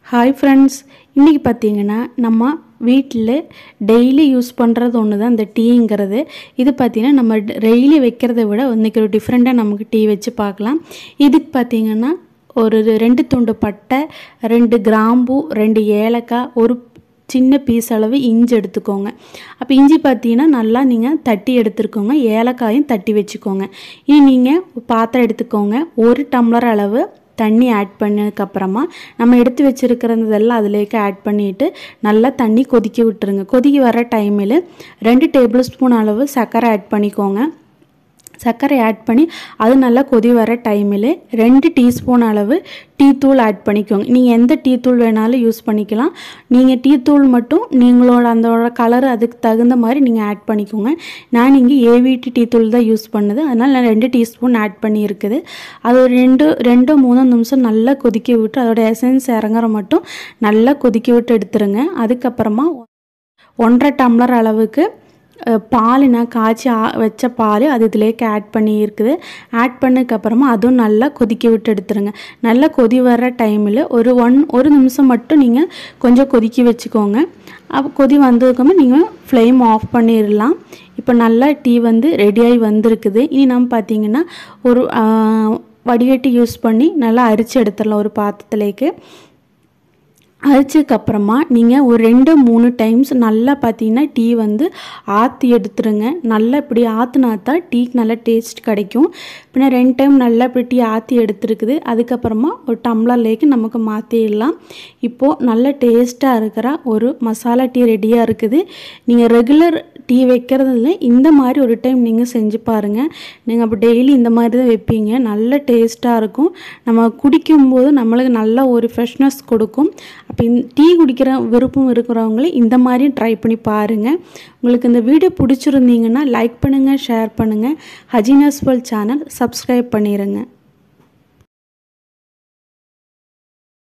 hi friends இன்றைக்கி பார்த்தீங்கன்னா நம்ம வீட்டில் டெய்லி யூஸ் பண்ணுறது ஒன்று தான் இந்த டீங்கிறது இது பார்த்தீங்கன்னா நம்ம டெய்லி வைக்கிறத விட இன்றைக்கி ஒரு டிஃப்ரெண்ட்டாக நமக்கு டீ வச்சு பார்க்கலாம் இதுக்கு பார்த்தீங்கன்னா ஒரு ரெண்டு துண்டு பட்டை ரெண்டு கிராம்பு ரெண்டு ஏலக்காய் ஒரு சின்ன பீஸ் அளவு இஞ்சி எடுத்துக்கோங்க அப்போ இஞ்சி பார்த்தீங்கன்னா நல்லா நீங்கள் தட்டி எடுத்துருக்கோங்க ஏலக்காயும் தட்டி வச்சுக்கோங்க இனி நீங்கள் பாத்திரம் எடுத்துக்கோங்க ஒரு டம்ளர் அளவு தண்ணி ஆட் பண்ணதுக்கப்புறமா நம்ம எடுத்து வச்சுருக்கிறதெல்லாம் அதிலேக்கு ஆட் பண்ணிவிட்டு நல்லா தண்ணி கொதிக்க விட்டுருங்க கொதிக்க வர டைமில் ரெண்டு டேபிள் ஸ்பூன் அளவு சர்க்கரை ஆட் பண்ணிக்கோங்க சர்க்கரை ஆட் பண்ணி அது நல்லா கொதி வர டைமில் ரெண்டு டீஸ்பூன் அளவு டீ தூள் ஆட் பண்ணிக்கோங்க நீங்கள் எந்த டீ தூள் வேணாலும் யூஸ் பண்ணிக்கலாம் நீங்கள் டீ தூள் மட்டும் நீங்களோட அந்த கலர் அதுக்கு தகுந்த மாதிரி நீங்கள் ஆட் பண்ணிக்கோங்க நான் இங்கே ஏவிடி டீ தூள் தான் யூஸ் பண்ணுது அதனால் நான் ரெண்டு டீஸ்பூன் ஆட் பண்ணியிருக்குது அது ஒரு ரெண்டு ரெண்டு மூணு நிமிஷம் நல்லா கொதிக்க விட்டு அதோட எசன்ஸ் இறங்குற மட்டும் நல்லா கொதிக்க விட்டு எடுத்துருங்க அதுக்கப்புறமா ஒன்றரை டம்ளர் அளவுக்கு பால் நான் காய்ச்சி வச்ச பால் அது இதுலேயே ஆட் பண்ணி இருக்குது ஆட் பண்ணதுக்கப்புறமா அதுவும் நல்லா கொதிக்க விட்டு எடுத்துருங்க நல்லா கொதி வர்ற டைமில் ஒரு ஒன் ஒரு நிமிஷம் மட்டும் நீங்கள் கொஞ்சம் கொதிக்க வச்சுக்கோங்க அப்போ கொதி வந்ததுக்கப்புறமா நீங்கள் ஃப்ளேம் ஆஃப் பண்ணிடலாம் இப்போ நல்லா டீ வந்து ரெடியாகி வந்திருக்குது இனி நம்ம பார்த்தீங்கன்னா ஒரு வடிகட்டி யூஸ் பண்ணி நல்லா அரிச்சு எடுத்துடலாம் ஒரு பாத்திரத்துலேக்கு அரைச்சதுக்கப்புறமா நீங்கள் ஒரு ரெண்டு மூணு டைம்ஸ் நல்லா பார்த்தீங்கன்னா டீ வந்து ஆற்றி எடுத்துருங்க நல்லா இப்படி ஆற்றுனா தான் டீக்கு நல்லா டேஸ்ட் கிடைக்கும் பின்ன ரெண்டு டைம் நல்லா இப்படி டீ ஆற்றி எடுத்துருக்குது அதுக்கப்புறமா ஒரு டம்ளர்லேக்கு நமக்கு மாற்றிடலாம் இப்போது நல்ல டேஸ்ட்டாக இருக்கிற ஒரு மசாலா டீ ரெடியாக இருக்குது நீங்கள் ரெகுலர் டீ வைக்கிறதுல இந்த மாதிரி ஒரு டைம் நீங்கள் செஞ்சு பாருங்கள் நீங்கள் அப்போ டெய்லி இந்த மாதிரி தான் வைப்பீங்க நல்ல டேஸ்ட்டாக இருக்கும் நம்ம குடிக்கும்போது நம்மளுக்கு நல்ல ஒரு ஃப்ரெஷ்னஸ் கொடுக்கும் அப்போ இந்த டீ குடிக்கிற விருப்பம் இருக்கிறவங்களே இந்த மாதிரி ட்ரை பண்ணி பாருங்கள் உங்களுக்கு இந்த வீடியோ பிடிச்சிருந்தீங்கன்னா லைக் பண்ணுங்கள் ஷேர் பண்ணுங்கள் ஹஜினாஸ்வல் சேனல் சப்ஸ்கிரைப் பண்ணிடுங்க